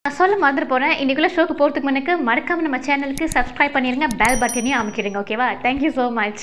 சொல்ல மறந்துட்டு போகிறேன் இன்றைக்குள்ள ஷோக்கு போகிறதுக்கு முன்னுக்கு மறக்காமல் நம்ம சேனலுக்கு சப்ஸ்கிரைப் பண்ணிடுங்க பெல் பட்டனையும் அமைக்கிடுங்க ஓகேவா தேங்க்யூ ஸோ மச்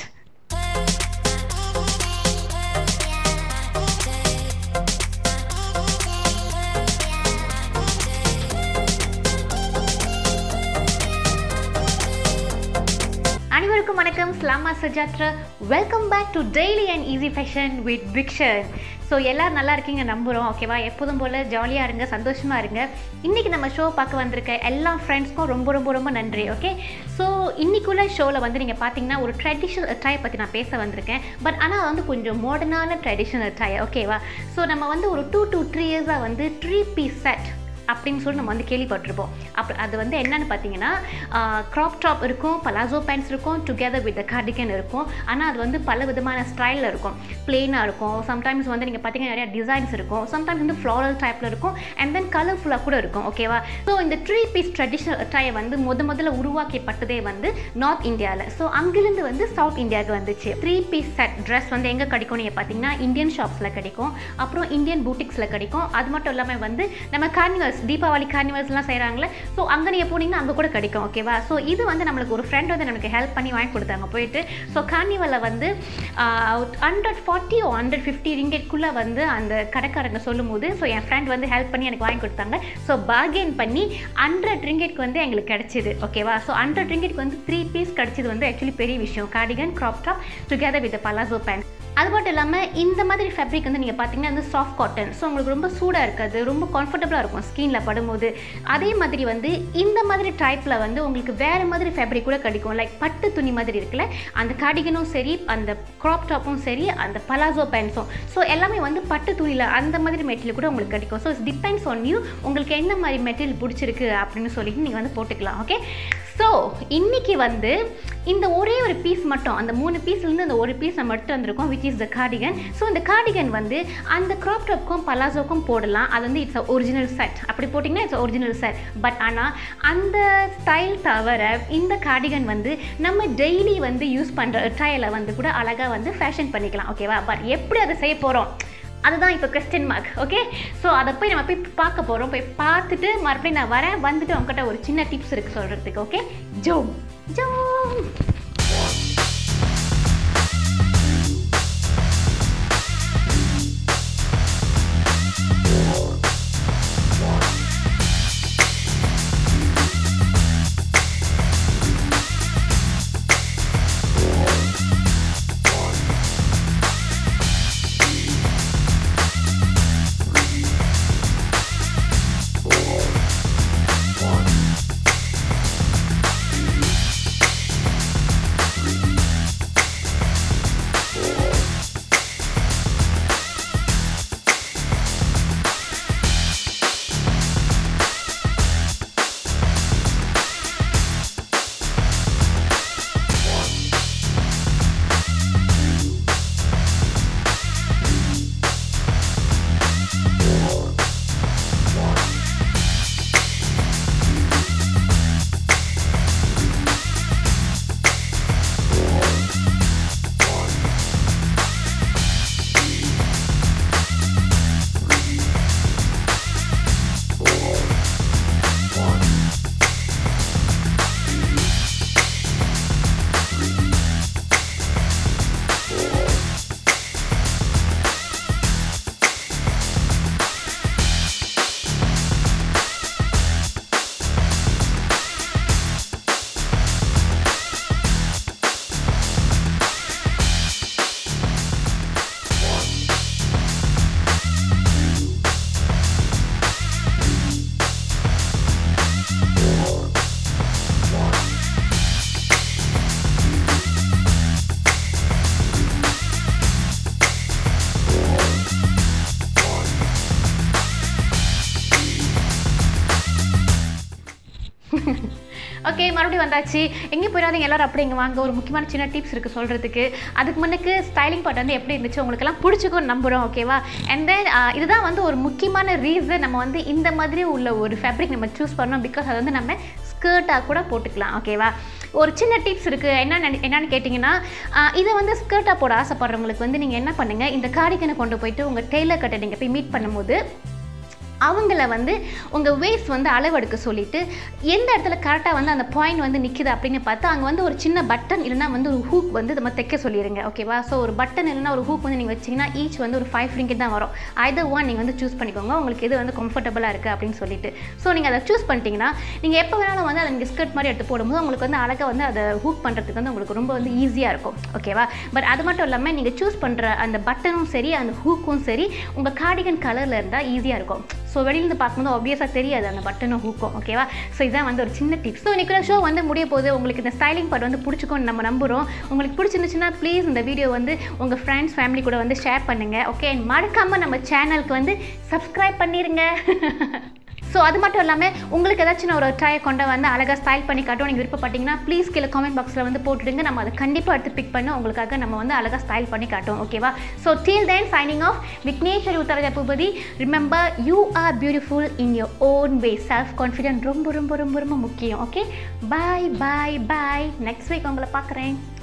அனைவருக்கும் வணக்கம் ஸ்லாமா சஜாத்ரா welcome back to daily and easy fashion with fiction so எல்லோரும் நல்லா இருக்கீங்க நம்புகிறோம் ஓகேவா எப்போதும் போல் ஜாலியாக இருங்க சந்தோஷமாக இருங்க இன்றைக்கி நம்ம ஷோ பார்க்க வந்திருக்க எல்லா ஃப்ரெண்ட்ஸ்க்கும் ரொம்ப ரொம்ப ரொம்ப நன்றி ஓகே ஸோ இன்றைக்குள்ள ஷோவில் வந்து நீங்கள் பார்த்தீங்கன்னா ஒரு ட்ரெடிஷ்னல் அட்டாயை பற்றி நான் பேச வந்திருக்கேன் பட் ஆனால் வந்து கொஞ்சம் மாடர்னான ட்ரெடிஷ்னல் அட்டாய் ஓகேவா ஸோ நம்ம வந்து ஒரு டூ டூ த்ரீ இயர்ஸாக வந்து த்ரீ பீஸ் செட் அப்படின்னு சொல்லி நம்ம வந்து கேள்விப்பட்டிருப்போம் அப்போ அது வந்து என்னன்னு பார்த்தீங்கன்னா க்ராப் டாப் இருக்கும் பலாசோ பேண்ட்ஸ் இருக்கும் டுகெதர் வித் கார்டிகன் இருக்கும் ஆனால் அது வந்து பல விதமான ஸ்டைலில் இருக்கும் பிளெயினாக இருக்கும் சம்டைம்ஸ் வந்து நீங்கள் பார்த்தீங்கன்னா நிறையா டிசைன்ஸ் இருக்கும் சம்டைம்ஸ் வந்து ஃப்ளாரல் டைப்பில் இருக்கும் அண்ட் தென் கலர்ஃபுல்லாக கூட இருக்கும் ஓகேவா ஸோ இந்த த்ரீ பீஸ் ட்ரெடிஷ்னல் அட்டாயை வந்து முத முதல்ல உருவாக்கப்பட்டதே வந்து நார்த் இந்தியாவில் ஸோ அங்கிருந்து வந்து சவுத் இந்தியாவுக்கு வந்துச்சு த்ரீ பீஸ் செட் ட்ரெஸ் வந்து எங்கே கிடைக்கும் நீங்கள் பார்த்தீங்கன்னா இந்தியன் ஷாப்ஸில் கிடைக்கும் அப்புறம் இந்தியன் பூட்டிக்ஸில் கிடைக்கும் அது மட்டும் இல்லாமல் வந்து நம்ம கார்னிவல்ஸ் தீபாவளி கார்னிவல்ஸ்லாம் செய்கிறாங்களே ஸோ அங்கே நீங்கள் போனீங்கன்னா அங்கே கூட கிடைக்கும் ஓகேவா ஸோ இது வந்து நம்மளுக்கு ஒரு ஃப்ரெண்ட் வந்து நமக்கு ஹெல்ப் பண்ணி வாங்கி கொடுத்தாங்க போயிட்டு ஸோ கார்னிவலில் வந்து hundred forty or hundred fifty ரிங்கெட்குள்ளே வந்து அந்த கடைக்காரங்க சொல்லும் போது ஸோ என் ஃப்ரெண்ட் வந்து ஹெல்ப் பண்ணி எனக்கு வாங்கி கொடுத்தாங்க ஸோ பார்கெயின் பண்ணி ஹண்ட்ரட் ரிங்கெட்க்கு வந்து எங்களுக்கு கிடச்சிது ஓகேவா ஸோ ஹண்ட்ரட் ரிங்கெட்க்கு வந்து த்ரீ பீஸ் கிடச்சிது வந்து ஆக்சுவலி பெரிய விஷயம் cardigan crop top together with palazzo pant அது மட்டும் இல்லாமல் இந்த மாதிரி ஃபேப்ரிக் வந்து நீங்கள் பார்த்தீங்கன்னா வந்து சாஃப்ட் காட்டன் ஸோ உங்களுக்கு ரொம்ப சூடாக இருக்காது ரொம்ப கம்ஃபர்டபுளாக இருக்கும் ஸ்கின்ல படும்போது அதே மாதிரி வந்து இந்த மாதிரி டைப்பில் வந்து உங்களுக்கு வேறு மாதிரி ஃபேப்ரிக் கூட கிடைக்கும் லைக் பட்டு துணி மாதிரி இருக்குல்ல அந்த கார்டிகனும் சரி அந்த க்ராப் டாப்பும் சரி அந்த பலாசோ பேண்ட்ஸும் ஸோ எல்லாமே வந்து பட்டு துணியில் அந்த மாதிரி மெட்டீரியல் கூட உங்களுக்கு கிடைக்கும் so it's depends on you உங்களுக்கு எந்த மாதிரி மெட்டீரியல் பிடிச்சிருக்கு அப்படின்னு சொல்லிட்டு நீங்கள் வந்து போட்டுக்கலாம் ஓகே ஸோ இன்றைக்கி வந்து இந்த ஒரே ஒரு பீஸ் மட்டும் அந்த மூணு பீஸ்லேருந்து அந்த ஒரு பீஸ் மட்டும் வந்திருக்கும் which is the cardigan so இந்த கார்டிகன் வந்து அந்த க்ராப் டாப்க்கும் பலாசோக்கும் போடலாம் அது வந்து இட்ஸ் ஒரிஜினல் செட் அப்படி போட்டிங்கன்னா இட்ஸ் ஒரிஜினல் செட் பட் ஆனால் அந்த ஸ்டைல் தவிர இந்த கார்டிகன் வந்து நம்ம டெய்லி வந்து யூஸ் பண்ணுற ட்ரையில் வந்து கூட அழகாக வந்து ஃபேஷன் பண்ணிக்கலாம் ஓகேவா பட் எப்படி அதை செய்ய போகிறோம் அதுதான் இப்போ கொஸ்டின் மார்க் ஓகே ஸோ அதை போய் நம்ம போய் பார்க்க போகிறோம் போய் பார்த்துட்டு மறுபடியும் நான் வரேன் வந்துட்டு உங்ககிட்ட ஒரு சின்ன டிப்ஸ் இருக்குது சொல்கிறதுக்கு ஓகே ஜோம் ஜோம் ஓகே மறுபடியும் வந்தாச்சு எங்கே போயிடாதீங்க எல்லாரும் அப்படி இங்கே வாங்க ஒரு முக்கியமான சின்ன டிப்ஸ் இருக்குது சொல்கிறதுக்கு அதுக்கு முன்னுக்கு ஸ்டைலிங் பார்ட் வந்து எப்படி இருந்துச்சு உங்களுக்கெல்லாம் பிடிச்சிக்கும் நம்புகிறோம் ஓகேவா அண்ட் தென் இதுதான் வந்து ஒரு முக்கியமான ரீசன் நம்ம வந்து இந்த மாதிரி உள்ள ஒரு ஃபேப்ரிக் நம்ம சூஸ் பண்ணோம் பிகாஸ் அது வந்து நம்ம ஸ்கர்ட்டாக கூட போட்டுக்கலாம் ஓகேவா ஒரு சின்ன டிப்ஸ் இருக்குது என்ன என்னன்னு கேட்டிங்கன்னா ஆஹ் இதை வந்து ஸ்கர்ட்டாக போட ஆசைப்படுறவங்களுக்கு வந்து நீங்கள் என்ன பண்ணுங்கள் இந்த கார்டிகனை கொண்டு போயிட்டு உங்கள் டெய்லர் கட்டை நீங்கள் போய் மீட் பண்ணும்போது அவங்கள வந்து உங்கள் வேஸ்ட் வந்து அளவெடுக்க சொல்லிட்டு எந்த இடத்துல கரெக்டாக வந்து அந்த பாயிண்ட் வந்து நிற்குது அப்படின்னு பார்த்து அங்கே வந்து ஒரு சின்ன பட்டன் இல்லைனா வந்து ஒரு ஹூக் வந்து நம்ம தைக்க சொல்லிடுங்க ஓகேவா ஸோ ஒரு பட்டன் இல்லைனா ஒரு ஹூக் வந்து நீங்கள் வச்சிங்கன்னா ஈச் வந்து ஒரு ஃபைவ் ரிங்கிட் தான் வரும் ஐதர் ஒன் நீங்கள் வந்து சூஸ் பண்ணிக்கோங்க உங்களுக்கு எது வந்து கம்ஃபர்டபுளாக இருக்குது அப்படின்னு சொல்லிட்டு ஸோ நீங்கள் அதை சூஸ் பண்ணிட்டீங்கன்னா நீங்கள் எப்போ வேணாலும் வந்து அதை நீங்கள் ஸ்கர்ட் மாதிரி எடுத்து போடும்போது உங்களுக்கு வந்து அழகாக வந்து அதை ஹூக் பண்ணுறதுக்கு வந்து உங்களுக்கு ரொம்ப வந்து ஈஸியாக இருக்கும் ஓகேவா பட் அது மட்டும் இல்லாமல் நீங்கள் சூஸ் பண்ணுற அந்த பட்டனும் சரி அந்த ஹூக்கும் சரி உங்கள் கார்டிகன் கலரில் இருந்தால் ஈஸியாக இருக்கும் ஸோ வெளியிலேருந்து பார்க்கும்போது ஆப்வியஸாக தெரியாது அந்த பட்டனும் ஹூக்கும் ஓகேவா ஸோ இதான் வந்து ஒரு சின்ன டிப்ஸ் ஸோ இன்றைக்கி ஷோ வந்து முடிய போது உங்களுக்கு இந்த ஸ்டைலிங் பார்ட் வந்து பிடிச்சிக்கும்னு நம்ம நம்புகிறோம் உங்களுக்கு பிடிச்சிருந்துச்சுன்னா ப்ளீஸ் இந்த வீடியோ வந்து உங்கள் ஃப்ரெண்ட்ஸ் ஃபேமிலி கூட வந்து ஷேர் பண்ணுங்கள் ஓகே மறக்காமல் நம்ம சேனலுக்கு வந்து சப்ஸ்கிரைப் பண்ணிடுங்க ஸோ அது மட்டும் இல்லாமல் உங்களுக்கு ஏதாச்சும் நான் ஒரு ட்ரையை கொண்டு வந்து அழகாக ஸ்டைல் பண்ணி காட்டும் நீங்கள் விருப்பப்பட்டீங்கன்னா ப்ளீஸ் கீழே காமெண்ட் பாக்ஸில் வந்து போட்டுடுங்க நம்ம அதை கண்டிப்பாக எடுத்து பிக் பண்ண உங்களுக்காக நம்ம வந்து அழகாக ஸ்டைல் பண்ணி காட்டும் ஓகேவா so till then signing off Vigneshwari Utharaja Bhupathi remember you are beautiful in your own way self confident ரொம்ப ரொம்ப ரொம்ப ரொம்ப முக்கியம் okay bye bye bye next week உங்களை பார்க்குறேன்